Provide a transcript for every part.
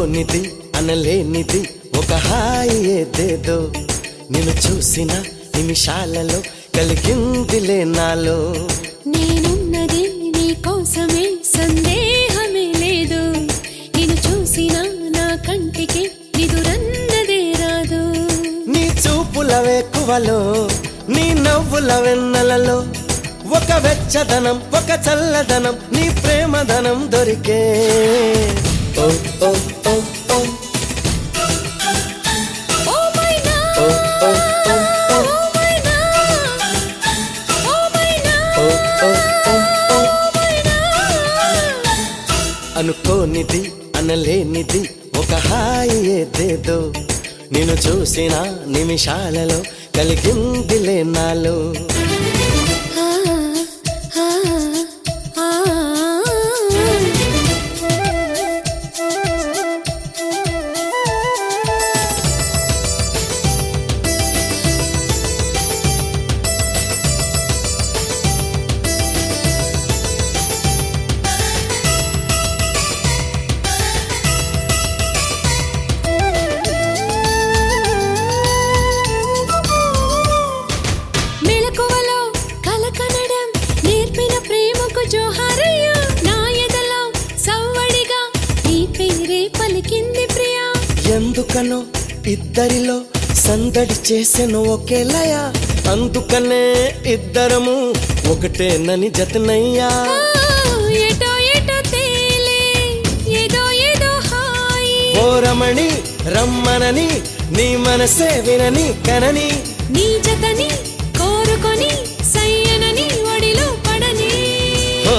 అనుకోనిది అనలేనిది ఒక హాయి ఏదేదో నిన్ను చూసిన నిమిషాలలో కలిగిందిలే నాలో నేనున్నది నీ కోసమే సందేహమే లేదు నిన్ను చూసిన నా కంటికి నిదురన్నదే రాదు నీ చూపుల వేకువలో నీ నవ్వుల వెన్నెలలో ఒక వెచ్చదనం ఒక చల్లదనం నీ ప్రేమదనం దొరికే oh oh oh oh oh my oh oh oh oh oh my oh my oh oh oh oh my అనుకోనిది అనలేనిది ఒక హాయి ఏదేదో నిన్ను చూసిన నిమిషాలలో కలిగిందిలే నాలో ఆ ఆ ఆ మెలకువలో కలకనడం నేర్పిన ప్రేమకు జోహారయ్యా నా ఎదలో సవ్వడిగా నీ పేరే పలికింది ప్రియా ఎందుకనో ఇద్దరిలో సందడి చేసెను ఒకేలయ అందుకనే ఇద్దరము ఒకటేనని జతనయ్యా ఆ, ఎటో ఎటో తేలే ఏదో ఏదో హాయి ఓ రమణి రమ్మనని నీ మనసే వినని కనని నీ జతని కోరుకొని సయ్యనని ఒడిలో పడని ఓ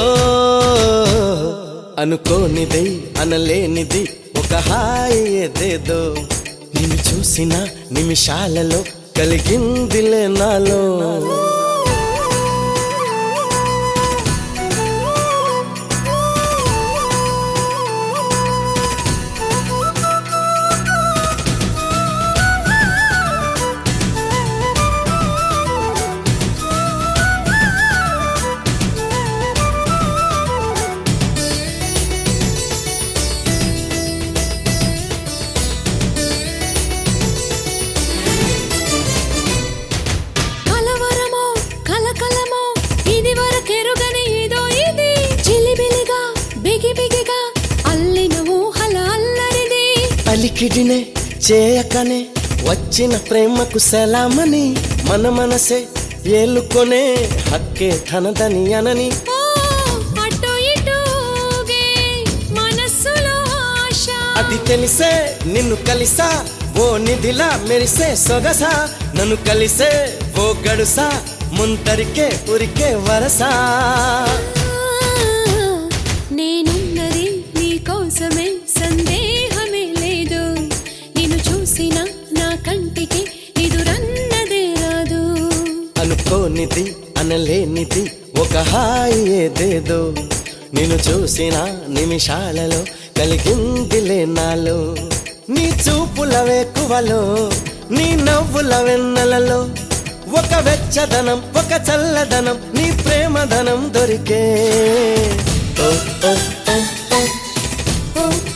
అనుకోనిది అనలేనిది ఒక హాయి ఏదేదో నిన్ను చూసిన నిమిషాలలో కలిగిందిలే నాలో కలవరమో కలకలమో ఇది వరకెరుగని ఏదో ఇది చిలిబిలిగా బిగి బిగిగా అల్లిన ఊహల అల్లరిది అలికిడినే చేయకనే వచ్చిన ప్రేమకు సలామని మన మనసే ఏలుకొనే హక్కే తనదని అనని ఓ అటు ఇటు ఊగే మనస్సులో ఆశ అది తెలిసే నిన్ను కలిసా ఓ నిధిలా మెరిసే సొగసా నన్ను కలిసే ఓ గడుసా ముంతరికే ఉరికే వరసా నేనున్నది నీ కోసమే సందేహమే లేదు నిన్ను చూసిన నా కంటికి ఎదురన్నదే రాదు అనుకోనిది అనలేనిది ఒక హాయి ఏదేదో నిన్ను చూసిన నిమిషాలలో కలిగిందిలే నాలో నీ చూపుల వేకువలో నీ నవ్వుల వెన్నెలలో ఒక వెచ్చదనం ఒక చల్లదనం నీ ప్రేమదనం దొరికే ఓ ఓ ఓ ఓ ఓ